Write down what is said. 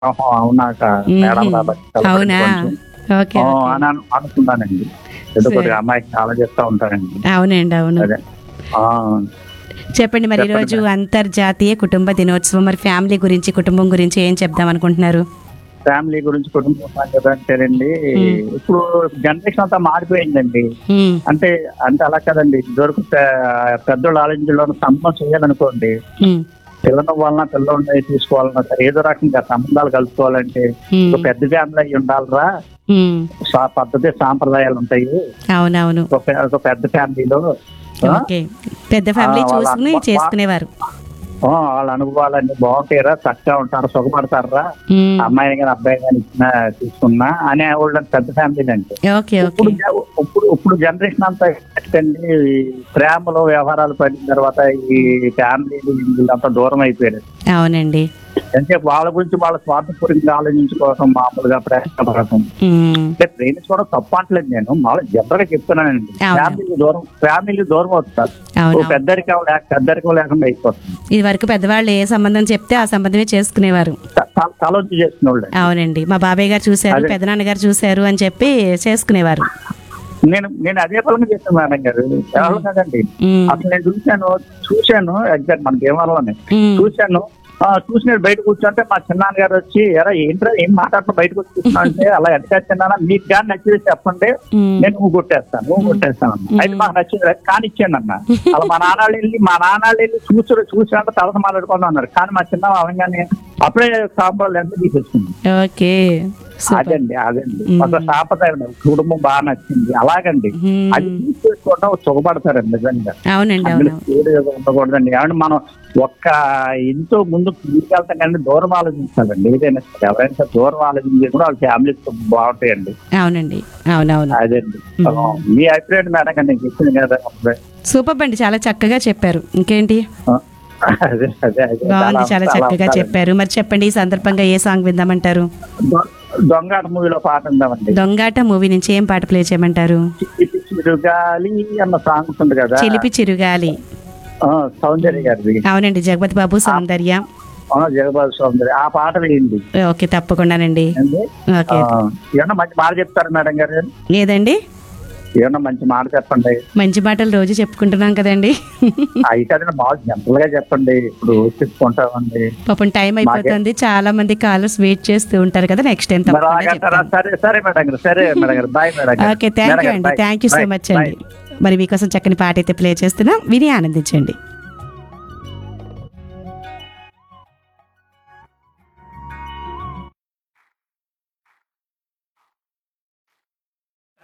ఓహో, అవునాక మేడం కాబట్టి కాబట్టి అవునా కొంచెం, ఓకే ఆ, ఓకే. అని అను- అనుకున్నానండి ఏదో సరే. కొద్దిగా అమ్మాయికి చాలా చేస్తూ ఉంటానండి అవునండి అవును అదే ఆ, చెప్పండి మరి చెప్పండి ఈరోజు అంతర్జాతీయ కుటుంబ దినోత్సవం మరి ఫ్యామిలీ గురించి కుటుంబం గురించి ఏం చెప్దాం అనుకుంటున్నారు ఫ్యామిలీ గురించి కుటుంబం సంగతి అంటేనండి ఇప్పుడు జనరేషన్ అంతా మారిపోయిందండి ఉమ్, అంటే అంటే అలా కదండి ఇదివరకు పె- పెద్దోళ్ళు ఆలోచించడంలో సంబంధం చేయాలనుకోండి ఉమ్, పిల్లల వలన పిల్లల్ని తీసుకోవాలన్నా సరే ఏదో రకంగా సంబంధాలు కలుపుకోవాలంటే ఉమ్, ఒక పెద్ద ఫ్యామిలీ అయి ఉండాలిరా ఉమ్, సా- పద్ధతి సాంప్రదాయాలు ఉంటాయి అవునవును ఒక పె- ఒక పెద్ద ఫ్యామిలీలో ఆ, ఓకే పెద్ద ఫ్యామిలీ ఆ, వాళ్ళ చూసుకుని అమ్మ- చేసుకునేవారు ఆ, వాళ్ళ అనుభవాలన్నీ బాగుంటాయిరా చక్కగా ఉంటారు సుఖపడతారా ఉమ్, అమ్మాయి కానీ అబ్బాయి కానీ ఇచ్చిన తీసుకున్నా అనే వాళ్ళు పెద్ద ఫ్యామిలీ అంటే ఓకే ఇప్పుడు ఓకే జ- ఇప్పుడు ఇప్పుడు జనరేషన్ అంతా ఏంటండి ఈ ప్రేమలో వ్యవహారాలు పడిన తర్వాత ఈ ఫ్యామిలీలు వీళ్ళంతా దూరం అయిపోయారు అవునండి అంటే వాళ్ళ గురించి వాళ్ళ స్వార్థపూర్వకంగా ఆలోచించుకోవడం మామూలుగా ప్రేమ పడటం ఉమ్, అంటే ప్రేమించుకోవడం తప్ప అంటలేదు నేను మామూలు జనరల్ గా చెప్తున్నానండి అవును. ఫ్యామిలీ దూరం ఫ్యామిలీ దూరం అవుతారు అవును పెద్దరికం లేక పెద్దరికం లేకుండా అయిపోతుంది ఇది వరకు పెద్దవాళ్ళు ఏ సంబంధం చెప్తే ఆ సంబంధమే చేసుకునేవారు త- త- తలొచ్చి చేసిన వాళ్ళు అవునండి మా బాబాయ్ గారు చూశారు అదే. పెదనాన్న గారు చూశారు అని చెప్పి చేసుకునేవారు నేను నేను అదే పనులు చేస్తాను మేడం గారు ఎవరు కదండి ఉమ్, అసలు నేను చూశాను చూశాను ఎగ్జాక్ట్ మన భీమవరంలోనే ఉమ్, చూశాను ఆ, చూసినట్టు బయట కూర్చుంటే మా చిన్నాన్న గారు వచ్చి ఎరా ఏంట్రా ఏం మాట్లాడుతూ బయట వచ్చి కూర్చున్నా అంటే అలా ఎట్లా చిన్నానా మీకు కానీ నచ్చింది చెప్పండి ఉమ్, నేను నువ్వు కొట్టేస్తాను నువ్వు కొట్టేస్తాను అన్న అయితే మాకు నచ్చింది కానిచ్చాను అన్న అలా మా నాన్నలు వెళ్ళి మా నాన్నలు వెళ్ళి చూసి చూసినంత తర్వాత మాట్లాడుకుందాం అన్నారు కానీ మా చిన్న అవగానే అప్పుడే సాంబార్లు ఎంత తీసేసుకుంది ఓకే సూపర్ అదండి అదండి మ్మ్. ఒక సాంప్రదాయం కుటుంబం బాగా నచ్చింది అలాగండి మ్మ్. అది తీసుకోవడం సుఖపడతారండి నిజంగా అవునండి అందులో అవును ఏడు ఏదో ఉండకూడదండి ఏమంటే మనం ఒక్క ఎంతో ముందు తీసుకెళ్తాం కానీ దూరం ఆలోచించాలండి ఏదైనా సరే ఎవరైనా సరే దూరం ఆలోచించి కూడా వాళ్ళ ఫ్యామిలీ బాగుంటాయండి అవునండి అవునవును అదండి మ్మ్. ఆ, మీ అభిప్రాయం మేడం గారు నేను చెప్పింది కదా అప్పుడే. సూపర్ అండి చాలా చక్కగా చెప్పారు ఇంకేంటి ఆ, అదే అదే అదే బాగుంది చాలా చక్కగా చాలా చెప్పారు మరి చెప్పండి ఈ సందర్భంగా ఏ సాంగ్ విందామంటారు దొ- దొంగాట మూవీలో పాట ఉందామండి దొంగాట మూవీ నుంచి ఏం పాట ప్లే చేయమంటారు చిట్టి పిచ్చి గాలి అన్న సాంగ్ ఉంటుంది కదా చిలిపి చిరుగాలి ఆ, సౌందర్య గారిది అవునండి జగపతి బాబు సౌందర్య ఆ, జగబాబు సౌందర్య ఆ పాట వేయండి ఓకే తప్పకుండానండి ఏంది? ఓకే ఆ, ఏమన్నా మంచి మాట చెప్తారు మేడం గారు ఏదండి ఏమన్నా మంచి మాట చెప్పండి మంచి మాటలు రోజు చెప్పుకుంటున్నాం కదండి అవి కదండి బాగా జనరల్ గా చెప్పండి ఇప్పుడు చెప్పుకుంటామండి పాపం టైం అయిపోతుంది చాలా మంది కాలర్స్ వెయిట్ చేస్తూ ఉంటారు కదా నెక్స్ట్ టైం మరి తప్పకుండా అలాగంటారా చెప్తాను సరే సరే మేడం గారు సరే మేడం గారు బాయ్ మేడం గారు ఓకే థ్యాంక్ మేడం యూ గారు, అండి bye. Thank you so Bye. Much అండి Bye. మరి మీకోసం చక్కని పాట అయితే ప్లే చేస్తున్నాం విని ఆనందించండి